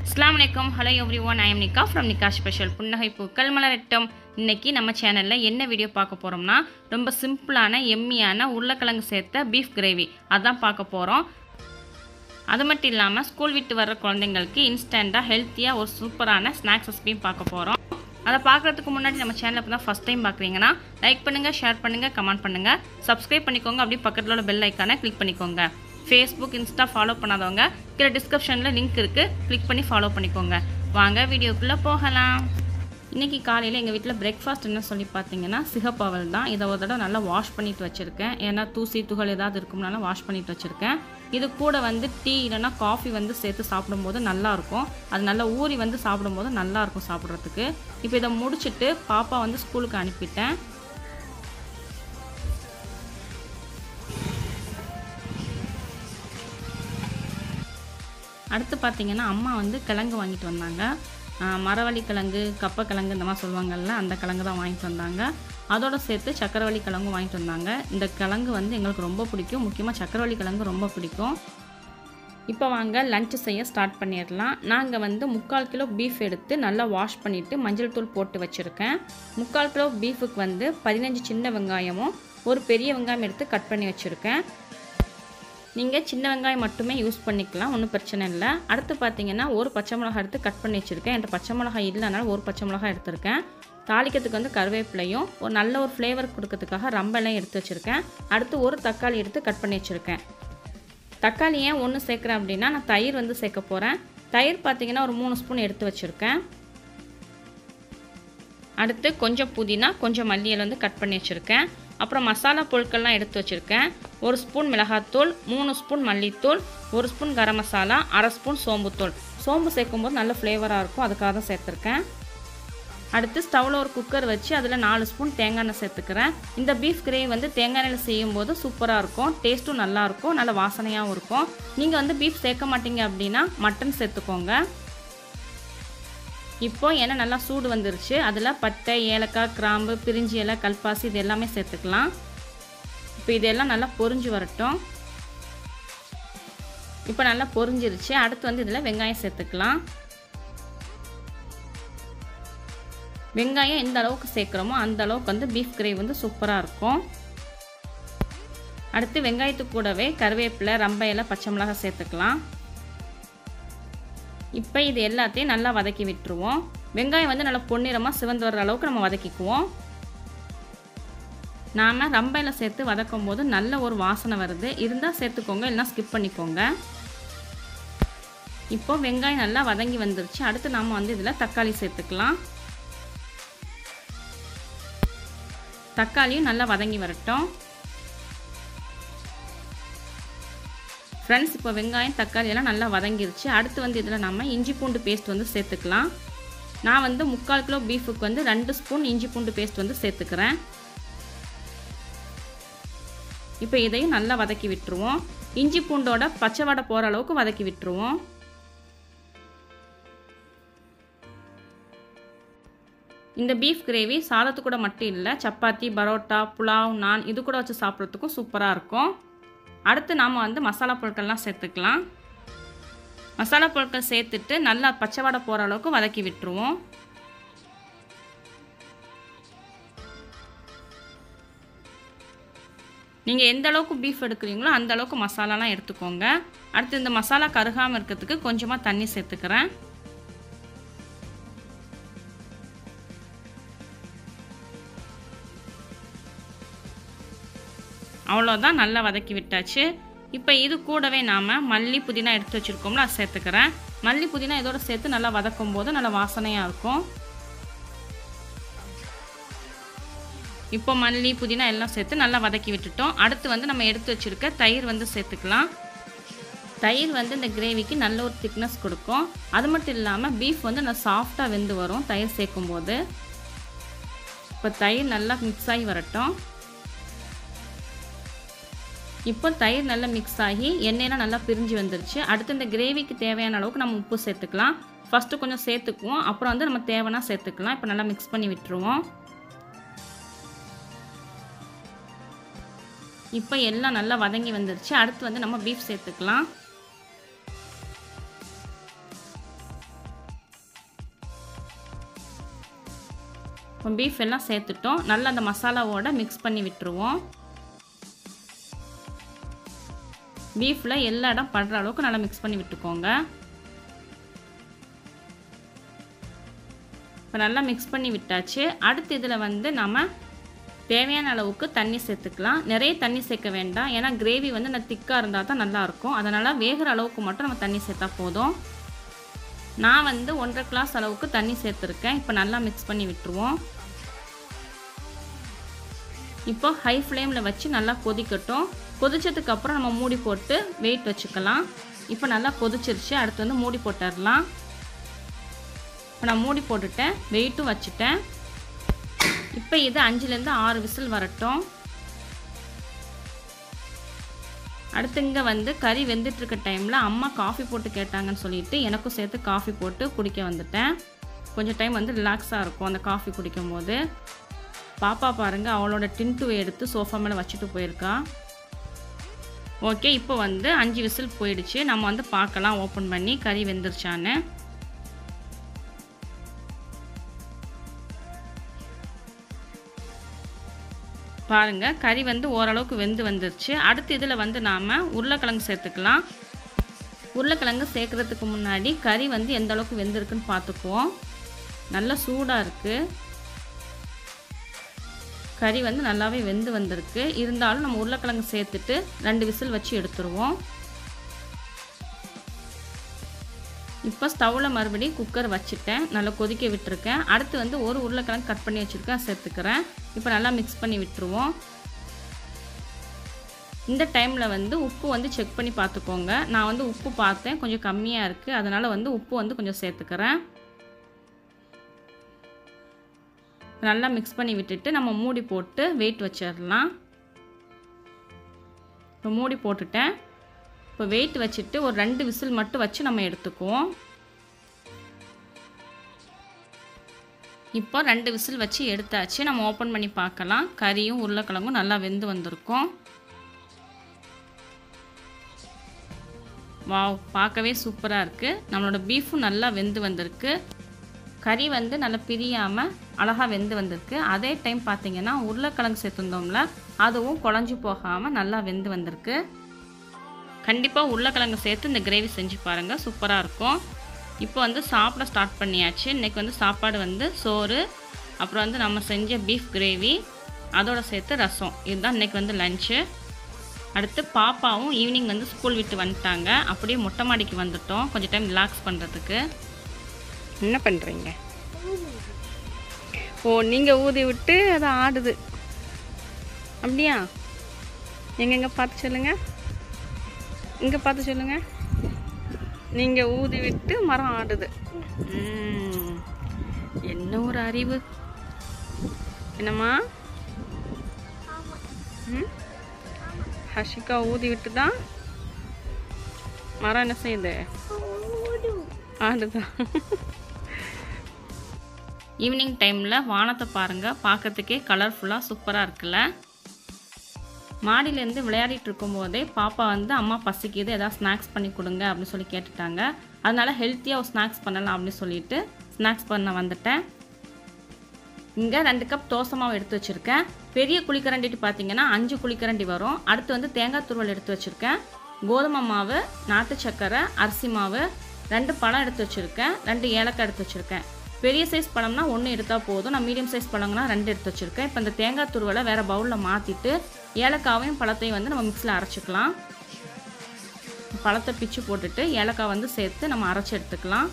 அஸ்லாம் வலைக்கம் hello everyone I'm Nikka from Nikka special புன்னகை பூக்கள் மலரட்டம் இன்னைக்கு நம்ம சேனலில் என்ன வீடியோ பார்க்க போகிறோம்னா ரொம்ப சிம்பிளான எம்மியான உருளைக்கிழங்கு சேர்த்த பீஃப் கிரேவி அதான் பார்க்க போகிறோம் அது மட்டும் இல்லாமல் ஸ்கூல் விட்டு வர்ற குழந்தைங்களுக்கு இன்ஸ்டண்ட்டாக ஹெல்த்தியாக ஒரு சூப்பரான ஸ்நாக்ஸ் ரெசிபியும் பார்க்க போகிறோம் அதை பார்க்குறதுக்கு முன்னாடி நம்ம சேனலை இப்போ தான் ஃபஸ்ட் டைம் பார்க்குறீங்கன்னா லைக் பண்ணுங்கள் ஷேர் பண்ணுங்கள் கமெண்ட் பண்ணுங்கள் சப்ஸ்கிரைப் பண்ணிக்கோங்க அப்படியே பக்கத்தில் உள்ள பெல் ஐக்கானை கிளிக் பண்ணிக்கோங்க ஃபேஸ்புக் இன்ஸ்டா ஃபாலோ பண்ணாதவங்க கீழே டிஸ்கிரிப்ஷனில் லிங்க் இருக்குது கிளிக் பண்ணி ஃபாலோ பண்ணிக்கோங்க வாங்க வீடியோக்குள்ளே போகலாம் இன்றைக்கி காலையில் எங்கள் வீட்டில் பிரேக்ஃபாஸ்ட் என்ன சொல்லி பார்த்தீங்கன்னா சிகப்பாவல் தான் இதை ஒரு தடவை நல்லா வாஷ் பண்ணிட்டு வச்சுருக்கேன் ஏன்னா தூசி துகள் ஏதாவது இருக்கும்னால வாஷ் பண்ணிட்டு வச்சுருக்கேன் இது கூட வந்து டீ இல்லைன்னா காஃபி வந்து சேர்த்து சாப்பிடும்போது நல்லாயிருக்கும் அது நல்லா ஊறி வந்து சாப்பிடும்போது நல்லாயிருக்கும் சாப்பிட்றதுக்கு இப்போ இதை முடிச்சுட்டு பாப்பா வந்து ஸ்கூலுக்கு அனுப்பிட்டேன் அடுத்து பார்த்தீங்கன்னா அம்மா வந்து கிழங்கு வாங்கிட்டு வந்தாங்க ஆஹ் மரவள்ளி கிழங்கு கப்பக்கிழங்கு இந்த மாதிரி சொல்லுவாங்கல்ல அந்த கிழங்கு தான் வாங்கிட்டு வந்தாங்க அதோட சேர்த்து சக்கரவள்ளி கிழங்கும் வாங்கிட்டு வந்தாங்க இந்த கிழங்கு வந்து எங்களுக்கு ரொம்ப பிடிக்கும் முக்கியமாக சக்கரவள்ளி கிழங்கு ரொம்ப பிடிக்கும் இப்போ வாங்க லஞ்சு செய்ய ஸ்டார்ட் பண்ணிடலாம் நாங்கள் வந்து முக்கால் கிலோ பீஃப் எடுத்து நல்லா வாஷ் பண்ணிவிட்டு மஞ்சள் தூள் போட்டு வச்சுருக்கேன் முக்கால் கிலோ பீஃபுக்கு வந்து பதினஞ்சு சின்ன வெங்காயமும் ஒரு பெரிய வெங்காயம் எடுத்து கட் பண்ணி வச்சுருக்கேன் நீங்கள் சின்ன வெங்காயம் மட்டுமே யூஸ் பண்ணிக்கலாம் ஒன்றும் பிரச்சனை இல்லை அடுத்து பார்த்தீங்கன்னா ஒரு பச்சை மிளகாய் எடுத்து கட் பண்ணி வச்சுருக்கேன் என்கிட்ட பச்சை மிளகாய் இல்லைனால ஒரு பச்சை மிளகாய் எடுத்திருக்கேன் தாளிக்கிறதுக்கு வந்து கருவேப்பிலையும் ஒரு நல்ல ஒரு ஃப்ளேவர் கொடுக்கறதுக்காக ரம்பெல்லாம் எடுத்து வச்சுருக்கேன் அடுத்து ஒரு தக்காளி எடுத்து கட் பண்ணி வச்சுருக்கேன் தக்காளி ஏன் ஒன்று சேர்க்குறேன் அப்படின்னா நான் தயிர் வந்து சேர்க்க போகிறேன் தயிர் பார்த்தீங்கன்னா ஒரு மூணு ஸ்பூன் எடுத்து வச்சுருக்கேன் அடுத்து கொஞ்சம் புதினா கொஞ்சம் மல்லியல் வந்து கட் பண்ணி வச்சுருக்கேன் அப்புறம் மசாலா பொருட்கள்லாம் எடுத்து வச்சுருக்கேன் ஒரு ஸ்பூன் மிளகாத்தூள் மூணு ஸ்பூன் மல்லித்தூள் ஒரு ஸ்பூன் கரம் மசாலா அரை ஸ்பூன் சோம்புத்தூள் சோம்பு சேர்க்கும்போது நல்ல ஃப்ளேவராக இருக்கும் அதுக்காக தான் சேர்த்துருக்கேன் அடுத்து ஸ்டவ்வில் ஒரு குக்கர் வச்சு அதில் நாலு ஸ்பூன் தேங்காய் எண்ணெய் சேர்த்துக்கிறேன் இந்த பீஃப் கிரேவி வந்து தேங்காய் எண்ணெயில் செய்யும்போது சூப்பராக இருக்கும் டேஸ்ட்டும் நல்லாயிருக்கும் நல்ல வாசனையாகவும் இருக்கும் நீங்கள் வந்து பீஃப் சேர்க்க மாட்டீங்க அப்படின்னா மட்டன் சேர்த்துக்கோங்க இப்போ எண்ணெய் நல்லா சூடு வந்துருச்சு அதில் பட்டை ஏலக்காய் கிராம்பு பிரிஞ்சி இலை கல்பாசி இது எல்லாமே சேர்த்துக்கலாம் இப்போ இதெல்லாம் நல்லா பொரிஞ்சு வரட்டும் இப்போ நல்லா பொரிஞ்சிருச்சு அடுத்து வந்து இதில் வெங்காயம் சேர்த்துக்கலாம் வெங்காயம் எந்த அளவுக்கு சேர்க்குறோமோ அந்த அளவுக்கு வந்து பீஃப் கிரேவி வந்து சூப்பராக இருக்கும் அடுத்து வெங்காயத்துக்கு கூடவே கருவேப்பிலை ரம்ப இலை பச்சை மிளகாய் சேர்த்துக்கலாம் இப்போ இது எல்லாத்தையும் நல்லா வதக்கி விட்டுருவோம் வெங்காயம் வந்து நல்லா பொன்னிறமாக சிவந்து வர்ற அளவுக்கு நம்ம வதக்கிக்குவோம் நாம் ரம்பையில் சேர்த்து வதக்கும் போது நல்ல ஒரு வாசனை வருது இருந்தால் சேர்த்துக்கோங்க இல்லைனா ஸ்கிப் பண்ணிக்கோங்க இப்போ வெங்காயம் நல்லா வதங்கி வந்துருச்சு அடுத்து நாம் வந்து இதில் தக்காளி சேர்த்துக்கலாம் தக்காளியும் நல்லா வதங்கி வரட்டும் ஃப்ரெண்ட்ஸ் இப்போ வெங்காயம் தக்காளி எல்லாம் நல்லா வதங்கிருச்சு அடுத்து வந்து இதில் நம்ம இஞ்சி பூண்டு பேஸ்ட் வந்து சேர்த்துக்கலாம் நான் வந்து முக்கால் கிலோ பீஃபுக்கு வந்து ரெண்டு ஸ்பூன் இஞ்சி பூண்டு பேஸ்ட் வந்து சேர்த்துக்கிறேன் இப்போ இதையும் நல்லா வதக்கி விட்டுருவோம் இஞ்சி பூண்டோட பச்சை வடை போகிற அளவுக்கு வதக்கி விட்டுருவோம் இந்த பீஃப் கிரேவி சாதத்து கூட மட்டும் இல்லை சப்பாத்தி பரோட்டா புலாவ் நான் இது கூட வச்சு சாப்பிட்றதுக்கும் சூப்பராக இருக்கும் அடுத்து நாம் வந்து மசாலா பொருட்கள்லாம் சேர்த்துக்கலாம் மசாலா பொருட்கள் சேர்த்துட்டு நல்லா பச்சை வடை போகிற அளவுக்கு வதக்கி விட்டுருவோம் நீங்கள் எந்த அளவுக்கு பீஃப் எடுக்கிறீங்களோ அந்த அளவுக்கு மசாலாலாம் எடுத்துக்கோங்க அடுத்து இந்த மசாலா கருகாமல் இருக்கிறதுக்கு கொஞ்சமாக தண்ணி சேர்த்துக்கிறேன் அவ்வளோதான் நல்லா வதக்கி விட்டாச்சு இப்போ இது கூடவே நாம் மல்லி புதினா எடுத்து வச்சுருக்கோம்ல அதை சேர்த்துக்கிறேன் மல்லி புதினா இதோட சேர்த்து நல்லா வதக்கும் போது நல்லா வாசனையாக இருக்கும் இப்போ மல்லி புதினா எல்லாம் சேர்த்து நல்லா வதக்கி விட்டுட்டோம் அடுத்து வந்து நம்ம எடுத்து வச்சுருக்க தயிர் வந்து சேர்த்துக்கலாம் தயிர் வந்து இந்த கிரேவிக்கு நல்ல ஒரு திக்னஸ் கொடுக்கும் அது மட்டும் இல்லாமல் பீஃப் வந்து நல்லா சாஃப்டாக வெந்து வரும் தயிர் சேர்க்கும் போது இப்போ தயிர் நல்லா மிக்ஸ் ஆகி வரட்டும் இப்போ தயிர் நல்லா மிக்ஸ் ஆகி எண்ணெயெல்லாம் நல்லா பிரிஞ்சு வந்துருச்சு அடுத்து இந்த கிரேவிக்கு தேவையான அளவுக்கு நம்ம உப்பு சேர்த்துக்கலாம் ஃபஸ்ட்டு கொஞ்சம் சேர்த்துக்குவோம் அப்புறம் வந்து நம்ம தேவைன்னா சேர்த்துக்கலாம் இப்போ நல்லா மிக்ஸ் பண்ணி விட்டுருவோம் இப்போ எல்லாம் நல்லா வதங்கி வந்துருச்சு அடுத்து வந்து நம்ம பீஃப் சேர்த்துக்கலாம் இப்போ பீஃப் எல்லாம் சேர்த்துட்டோம் நல்லா அந்த மசாலாவோட மிக்ஸ் பண்ணி விட்டுருவோம் பீஃபில் எல்லா இடம் படுற அளவுக்கு நல்லா மிக்ஸ் பண்ணி விட்டுக்கோங்க இப்போ நல்லா மிக்ஸ் பண்ணி விட்டாச்சு அடுத்து இதில் வந்து நம்ம தேவையான அளவுக்கு தண்ணி சேர்த்துக்கலாம் நிறைய தண்ணி சேர்க்க வேண்டாம் ஏன்னா கிரேவி வந்து நான் திக்காக இருந்தால் தான் நல்லாயிருக்கும் அதனால் வேகிற அளவுக்கு மட்டும் நம்ம தண்ணி சேர்த்தா போதும் நான் வந்து ஒன்றரை கிளாஸ் அளவுக்கு தண்ணி சேர்த்துருக்கேன் இப்போ நல்லா மிக்ஸ் பண்ணி விட்டுருவோம் இப்போ ஹை ஃப்ளேமில் வச்சு நல்லா கொதிக்கட்டும் கொதிச்சதுக்கு அப்புறம் நம்ம மூடி போட்டு வெயிட் வச்சுக்கலாம் இப்போ நல்லா கொதிச்சிருச்சு அடுத்து வந்து மூடி போட்டுடலாம் இப்போ நான் மூடி போட்டுட்டேன் வெயிட்டும் வச்சுட்டேன் இப்போ இது அஞ்சுலேருந்து ஆறு விசில் வரட்டும் அடுத்து இங்கே வந்து கறி வெந்துட்டுருக்க டைமில் அம்மா காஃபி போட்டு கேட்டாங்கன்னு சொல்லிட்டு எனக்கும் சேர்த்து காஃபி போட்டு குடிக்க வந்துட்டேன் கொஞ்சம் டைம் வந்து ரிலாக்ஸாக இருக்கும் அந்த காஃபி குடிக்கும் போது பாப்பா பாருங்கள் அவளோட டின்ட்டுவை எடுத்து சோஃபா மேலே வச்சுட்டு போயிருக்கா ஓகே இப்போ வந்து அஞ்சு விசில் போயிடுச்சு நம்ம வந்து பார்க்கலாம் ஓப்பன் பண்ணி கறி வெந்துருச்சான்னு பாருங்க கறி வந்து ஓரளவுக்கு வெந்து வந்துருச்சு அடுத்து இதில் வந்து நாம் உருளைக்கிழங்கு சேர்த்துக்கலாம் உருளைக்கிழங்கு சேர்க்குறதுக்கு முன்னாடி கறி வந்து எந்த அளவுக்கு வெந்திருக்குன்னு பார்த்துக்குவோம் நல்லா சூடாக இருக்குது கறி வந்து நல்லாவே வெந்து வந்திருக்கு இருந்தாலும் நம்ம உருளைக்கிழங்கு சேர்த்துட்டு ரெண்டு விசில் வச்சு எடுத்துருவோம் இப்போ ஸ்டவ்வில் மறுபடி குக்கர் வச்சுட்டேன் நல்லா கொதிக்க விட்டுருக்கேன் அடுத்து வந்து ஒரு உருளைக்கிழங்கு கட் பண்ணி வச்சுருக்கேன் சேர்த்துக்கிறேன் இப்போ நல்லா மிக்ஸ் பண்ணி விட்டுருவோம் இந்த டைமில் வந்து உப்பு வந்து செக் பண்ணி பார்த்துக்கோங்க நான் வந்து உப்பு பார்த்தேன் கொஞ்சம் கம்மியாக இருக்குது அதனால் வந்து உப்பு வந்து கொஞ்சம் சேர்த்துக்கிறேன் நல்லா மிக்ஸ் பண்ணி விட்டுட்டு நம்ம மூடி போட்டு வெயிட் வச்சிடலாம் இப்போ மூடி போட்டுட்டேன் இப்போ வெயிட் வச்சுட்டு ஒரு ரெண்டு விசில் மட்டும் வச்சு நம்ம எடுத்துக்குவோம் இப்போ ரெண்டு விசில் வச்சு எடுத்தாச்சு நம்ம ஓப்பன் பண்ணி பார்க்கலாம் கறியும் உருளைக்கிழங்கும் நல்லா வெந்து வந்திருக்கும் வாவ் பார்க்கவே சூப்பராக இருக்குது நம்மளோட பீஃபும் நல்லா வெந்து வந்திருக்கு கறி வந்து நல்லா பிரியாமல் அழகாக வெந்து வந்திருக்கு அதே டைம் பார்த்திங்கன்னா உருளைக்கிழங்கு சேர்த்துருந்தோம்ல அதுவும் குழஞ்சி போகாமல் நல்லா வெந்து வந்திருக்கு கண்டிப்பாக உருளைக்கிழங்கு சேர்த்து இந்த கிரேவி செஞ்சு பாருங்கள் சூப்பராக இருக்கும் இப்போ வந்து சாப்பிட ஸ்டார்ட் பண்ணியாச்சு இன்றைக்கி வந்து சாப்பாடு வந்து சோறு அப்புறம் வந்து நம்ம செஞ்ச பீஃப் கிரேவி அதோட சேர்த்து ரசம் இதுதான் இன்றைக்கி வந்து லஞ்சு அடுத்து பாப்பாவும் ஈவினிங் வந்து ஸ்கூல் விட்டு வந்துட்டாங்க அப்படியே மொட்டை மாடிக்கு வந்துட்டோம் கொஞ்சம் டைம் ரிலாக்ஸ் பண்ணுறதுக்கு என்ன பண்ணுறீங்க ஓ நீங்கள் ஊதி விட்டு அது ஆடுது அப்படியா எங்கெங்க பார்த்து சொல்லுங்கள் இங்கே பார்த்து சொல்லுங்கள் நீங்கள் ஊதி விட்டு மரம் ஆடுது ம், என்ன ஒரு அறிவு என்னம்மா ம் ஹஷிகா ஊதி விட்டு தான் மரம் என்ன செய்யுது ஆடுதான் ஈவினிங் டைமில் வானத்தை பாருங்கள் பார்க்கறதுக்கே கலர்ஃபுல்லாக சூப்பராக இருக்குல்ல மாடியிலேருந்து விளையாடிட்டு இருக்கும்போதே பாப்பா வந்து அம்மா பசிக்குது ஏதாவது ஸ்நாக்ஸ் பண்ணி கொடுங்க அப்படின்னு சொல்லி கேட்டுட்டாங்க அதனால ஹெல்த்தியாக ஒரு ஸ்நாக்ஸ் பண்ணலாம் அப்படின்னு சொல்லிட்டு ஸ்நாக்ஸ் பண்ண வந்துட்டேன் இங்கே ரெண்டு கப் தோசை மாவு எடுத்து வச்சுருக்கேன் பெரிய குழிக்கரண்டிட்டு பார்த்தீங்கன்னா அஞ்சு குழிக்கரண்டி வரும் அடுத்து வந்து தேங்காய் துருவல் எடுத்து வச்சுருக்கேன் கோதுமை மாவு நாட்டு சர்க்கரை அரிசி மாவு ரெண்டு பழம் எடுத்து வச்சுருக்கேன் ரெண்டு ஏலக்காய் எடுத்து வச்சுருக்கேன் பெரிய சைஸ் பழம்னா ஒன்று எடுத்தால் போதும் நான் மீடியம் சைஸ் பழம்னா ரெண்டு எடுத்து வச்சுருக்கேன் இப்போ இந்த தேங்காய் துருவலை வேறு பவுலில் மாற்றிட்டு ஏலக்காவையும் பழத்தையும் வந்து நம்ம மிக்ஸில் அரைச்சிக்கலாம் பழத்தை பிச்சு போட்டுட்டு ஏலக்காய் வந்து சேர்த்து நம்ம அரைச்சி எடுத்துக்கலாம்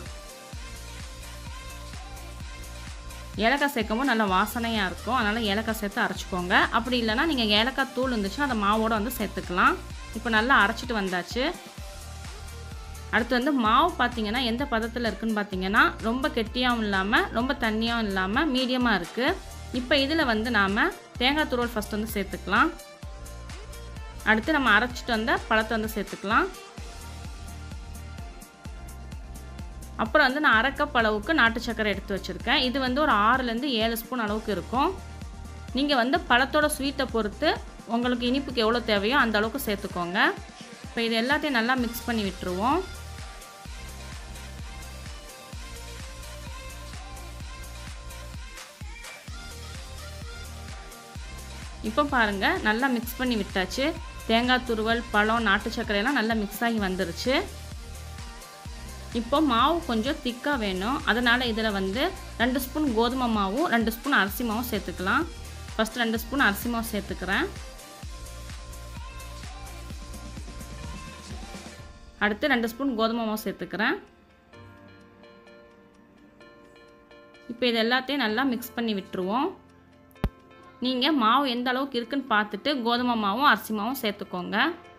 ஏலக்காய் சேர்க்கும்போது நல்லா வாசனையாக இருக்கும் அதனால் ஏலக்காய் சேர்த்து அரைச்சிக்கோங்க அப்படி இல்லைன்னா நீங்கள் ஏலக்காய் தூள் இருந்துச்சுன்னா அதை மாவோட வந்து சேர்த்துக்கலாம் இப்போ நல்லா அரைச்சிட்டு வந்தாச்சு அடுத்து வந்து மாவு பார்த்தீங்கன்னா எந்த பதத்தில் இருக்குன்னு பார்த்தீங்கன்னா ரொம்ப கெட்டியாகவும் இல்லாமல் ரொம்ப தண்ணியாகவும் இல்லாமல் மீடியமாக இருக்குது இப்போ இதில் வந்து நாம் தேங்காய் துருவல் ஃபஸ்ட் வந்து சேர்த்துக்கலாம் அடுத்து நம்ம அரைச்சிட்டு வந்த பழத்தை வந்து சேர்த்துக்கலாம் அப்புறம் வந்து நான் அரை கப் அளவுக்கு நாட்டு சர்க்கரை எடுத்து வச்சுருக்கேன் இது வந்து ஒரு ஆறுலேருந்து ஏழு ஸ்பூன் அளவுக்கு இருக்கும் நீங்கள் வந்து பழத்தோட ஸ்வீட்டை பொறுத்து உங்களுக்கு இனிப்புக்கு எவ்வளோ தேவையோ அந்த அளவுக்கு சேர்த்துக்கோங்க இப்போ இது எல்லாத்தையும் நல்லா மிக்ஸ் பண்ணி விட்டுருவோம் இப்போ பாருங்கள் நல்லா மிக்ஸ் பண்ணி விட்டாச்சு தேங்காய் துருவல் பழம் நாட்டு சர்க்கரையெல்லாம் நல்லா மிக்ஸ் ஆகி வந்துருச்சு இப்போ மாவு கொஞ்சம் திக்காக வேணும் அதனால் இதில் வந்து ரெண்டு ஸ்பூன் கோதுமை மாவும் ரெண்டு ஸ்பூன் அரிசி மாவும் சேர்த்துக்கலாம் ஃபஸ்ட் ரெண்டு ஸ்பூன் அரிசி மாவு சேர்த்துக்கிறேன் அடுத்து ரெண்டு ஸ்பூன் கோதுமை மாவு சேர்த்துக்கிறேன் இப்போ இது எல்லாத்தையும் நல்லா மிக்ஸ் பண்ணி விட்டுருவோம் நீங்கள் மாவு எந்த அளவுக்கு இருக்குன்னு பார்த்துட்டு கோதுமை மாவும் அரிசி மாவும் சேர்த்துக்கோங்க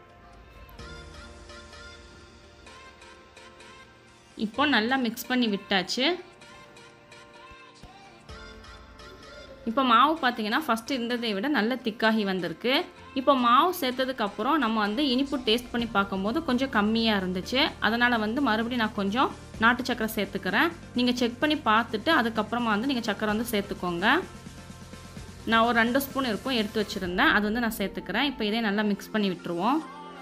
இப்போ நல்லா மிக்ஸ் பண்ணி விட்டாச்சு இப்போ மாவு பார்த்தீங்கன்னா ஃபஸ்ட்டு இருந்ததை விட நல்ல திக்காகி வந்திருக்கு இப்போ மாவு சேர்த்ததுக்கப்புறம் நம்ம வந்து இனிப்பு டேஸ்ட் பண்ணி பார்க்கும்போது கொஞ்சம் கம்மியாக இருந்துச்சு அதனால் வந்து மறுபடியும் நான் கொஞ்சம் நாட்டு சக்கரை சேர்த்துக்கிறேன் நீங்கள் செக் பண்ணி பார்த்துட்டு அதுக்கப்புறமா வந்து நீங்கள் சக்கரை வந்து சேர்த்துக்கோங்க நான் ஒரு ரெண்டு ஸ்பூன் இருக்கும் எடுத்து வச்சுருந்தேன் அது வந்து நான் சேர்த்துக்கிறேன் இப்போ இதே நல்லா மிக்ஸ் பண்ணி விட்டுருவோம்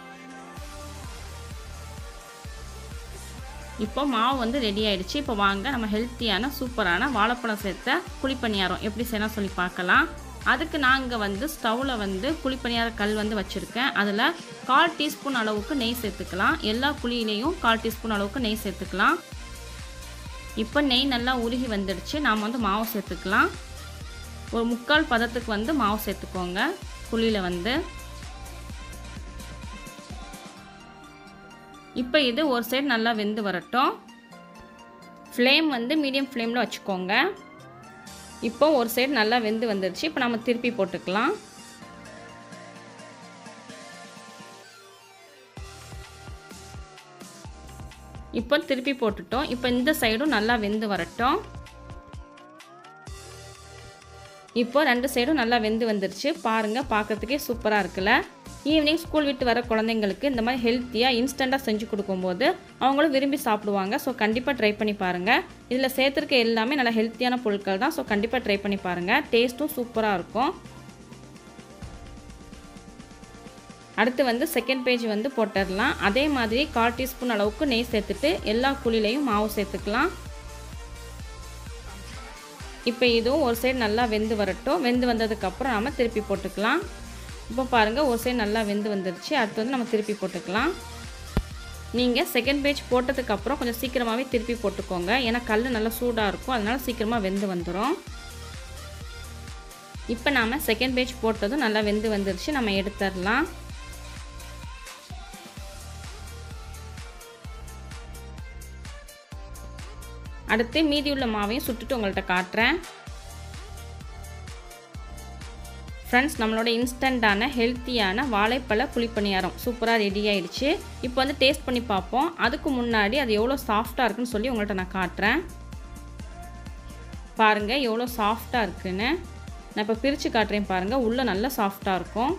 இப்போ மாவு வந்து ரெடி ஆயிடுச்சு இப்போ வாங்க நம்ம ஹெல்த்தியான சூப்பரான வாழைப்பழம் சேர்த்த குழிப்பணியாரம் எப்படி செய்யலாம் சொல்லி பார்க்கலாம் அதுக்கு நான் இங்கே வந்து ஸ்டவ்வில் வந்து குழிப்பணியார கல் வந்து வச்சுருக்கேன் அதில் கால் டீஸ்பூன் அளவுக்கு நெய் சேர்த்துக்கலாம் எல்லா குழியிலையும் கால் டீஸ்பூன் அளவுக்கு நெய் சேர்த்துக்கலாம் இப்போ நெய் நல்லா உருகி வந்துடுச்சு நாம் வந்து மாவு சேர்த்துக்கலாம் ஒரு முக்கால் பதத்துக்கு வந்து மாவு சேர்த்துக்கோங்க குழியில் வந்து இப்போ இது ஒரு சைடு நல்லா வெந்து வரட்டும் ஃப்ளேம் வந்து மீடியம் ஃப்ளேமில் வச்சுக்கோங்க இப்போ ஒரு சைடு நல்லா வெந்து வந்துருச்சு இப்போ நம்ம திருப்பி போட்டுக்கலாம் இப்போ திருப்பி போட்டுட்டோம் இப்போ இந்த சைடும் நல்லா வெந்து வரட்டும் இப்போ ரெண்டு சைடும் நல்லா வெந்து வந்துருச்சு பாருங்கள் பார்க்குறதுக்கே சூப்பராக இருக்குல்ல ஈவினிங் ஸ்கூல் விட்டு வர குழந்தைங்களுக்கு இந்த மாதிரி ஹெல்த்தியாக இன்ஸ்டண்ட்டாக செஞ்சு கொடுக்கும்போது அவங்களும் விரும்பி சாப்பிடுவாங்க ஸோ கண்டிப்பாக ட்ரை பண்ணி பாருங்கள் இதில் சேர்த்துருக்க எல்லாமே நல்லா ஹெல்த்தியான பொருட்கள் தான் ஸோ கண்டிப்பாக ட்ரை பண்ணி பாருங்கள் டேஸ்ட்டும் சூப்பராக இருக்கும் அடுத்து வந்து செகண்ட் பேஜ் வந்து போட்டுடலாம் அதே மாதிரி கால் டீஸ்பூன் அளவுக்கு நெய் சேர்த்துட்டு எல்லா குழிலையும் மாவு சேர்த்துக்கலாம் இப்போ இதுவும் ஒரு சைடு நல்லா வெந்து வரட்டும் வெந்து வந்ததுக்கப்புறம் நம்ம திருப்பி போட்டுக்கலாம் இப்போ பாருங்கள் ஒரு சைடு நல்லா வெந்து வந்துருச்சு அடுத்து வந்து நம்ம திருப்பி போட்டுக்கலாம் நீங்கள் செகண்ட் பேஜ் போட்டதுக்கப்புறம் கொஞ்சம் சீக்கிரமாகவே திருப்பி போட்டுக்கோங்க ஏன்னா கல் நல்லா சூடாக இருக்கும் அதனால் சீக்கிரமாக வெந்து வந்துடும் இப்போ நாம் செகண்ட் பேஜ் போட்டதும் நல்லா வெந்து வந்துருச்சு நம்ம எடுத்துடலாம் அடுத்து மீதி உள்ள மாவையும் சுட்டுட்டு உங்கள்கிட்ட காட்டுறேன் ஃப்ரெண்ட்ஸ் நம்மளோட இன்ஸ்டண்ட்டான ஹெல்த்தியான வாழைப்பழ குழிப்பணியாரம் சூப்பராக ரெடி ஆயிடுச்சு இப்போ வந்து டேஸ்ட் பண்ணி பார்ப்போம் அதுக்கு முன்னாடி அது எவ்வளோ சாஃப்டாக இருக்குன்னு சொல்லி உங்கள்கிட்ட நான் காட்டுறேன் பாருங்கள் எவ்வளோ சாஃப்டாக இருக்குன்னு நான் இப்போ பிரித்து காட்டுறேன் பாருங்கள் உள்ளே நல்லா சாஃப்டாக இருக்கும்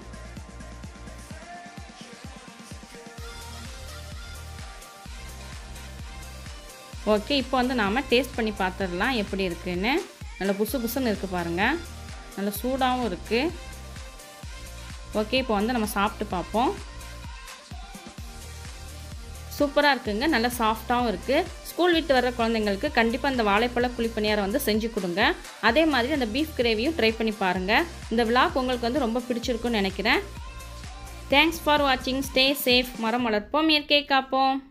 ஓகே இப்போ வந்து நாம் டேஸ்ட் பண்ணி பார்த்துடலாம் எப்படி இருக்குன்னு நல்லா புசு புசுன்னு இருக்குது பாருங்கள் நல்லா சூடாகவும் இருக்குது ஓகே இப்போ வந்து நம்ம சாப்பிட்டு பார்ப்போம் சூப்பராக இருக்குங்க நல்லா சாஃப்டாகவும் இருக்குது ஸ்கூல் விட்டு வர்ற குழந்தைங்களுக்கு கண்டிப்பாக அந்த வாழைப்பழ குழிப்பணியாரம் வந்து செஞ்சு கொடுங்க அதே மாதிரி அந்த பீஃப் கிரேவியும் ட்ரை பண்ணி பாருங்கள் இந்த விளாக் உங்களுக்கு வந்து ரொம்ப பிடிச்சிருக்குன்னு நினைக்கிறேன் தேங்க்ஸ் ஃபார் வாட்சிங் ஸ்டே சேஃப் மரம் வளர்ப்போம் இயற்கை காப்போம்